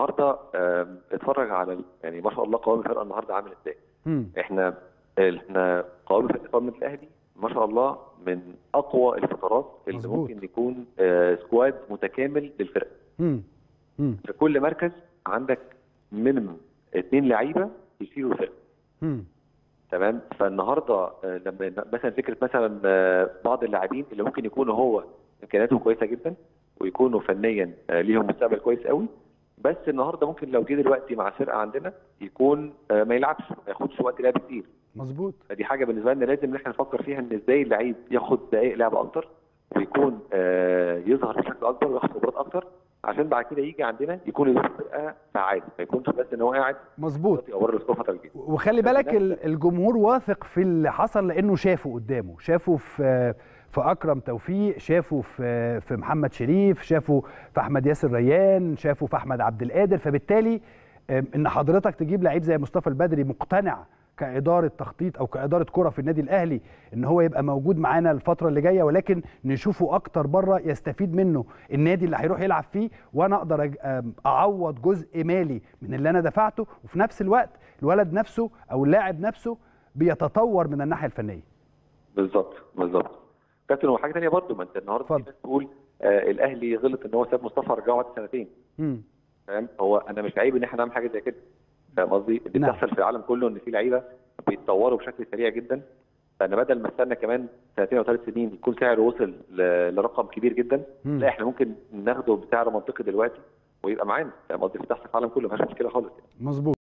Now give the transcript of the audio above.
النهارده آم، اتفرج على ال- يعني ما شاء الله قوام الفرقه النهارده عامل ازاي مم. احنا احنا قوام فرقه قوام الاهلي ما شاء الله من اقوى الفترات اللي مظبوط. ممكن يكون آه، سكواد متكامل للفرقه مم. مم. في كل مركز عندك مينيمم اثنين لعيبه يشيلوا الفرقه مم. تمام فالنهارده آه، لما مثلا فكره مثلا آه، بعض اللاعبين اللي ممكن يكونوا هو امكانياتهم كويسه جدا ويكونوا فنيا آه، ليهم مستقبل كويس قوي بس النهارده ممكن لو جه دلوقتي مع فرقه عندنا يكون آه، ما يلعبش ما ياخدش وقت لعب كتير مظبوط فدي حاجه بالنسبه لنا لازم ان احنا نفكر فيها ان ازاي اللعيب ياخد دقائق لعب اكتر ويكون آه، يظهر بشكل اكبر وياخد خبرات اكتر عشان بعد كده يجي عندنا يكون يدور فرقه فعال ما يكونش بس ان هو قاعد مظبوط او بره الاسبوع فتره كبيره وخلي بالك ال- الجمهور واثق في اللي حصل لانه شافه قدامه شافه في في اكرم توفيق شافه في في محمد شريف شافه في احمد ياسر ريان شافه في احمد عبد القادر فبالتالي آم، ان حضرتك تجيب لعيب زي مصطفى البدري مقتنع كاداره تخطيط او كاداره كره في النادي الاهلي ان هو يبقى موجود معانا الفتره اللي جايه ولكن نشوفه اكتر بره يستفيد منه النادي اللي هيروح يلعب فيه وانا اقدر أج- آم، اعوض جزء مالي من اللي انا دفعته وفي نفس الوقت الولد نفسه او اللاعب نفسه بيتطور من الناحيه الفنيه بالظبط بالظبط كابتن وحاجه ثانيه برضو ما انت النهارده في اتفضل. ناس تقول آه الاهلي غلط ان هو ساب مصطفى رجعه بعد سنتين مم. فاهم هو انا مش عيب ان احنا نعمل حاجه زي كده فاهم قصدي؟ دي نعم. بتحصل في العالم كله ان في لعيبه بيتطوروا بشكل سريع جدا فانا بدل ما استنى كمان سنتين او ثلاث سنين يكون سعره وصل ل- لرقم كبير جدا مم. لا احنا ممكن ناخده بسعر منطقي دلوقتي ويبقى معانا فاهم قصدي؟ بتحصل في العالم كله ما فيهاش مشكله خالص مظبوط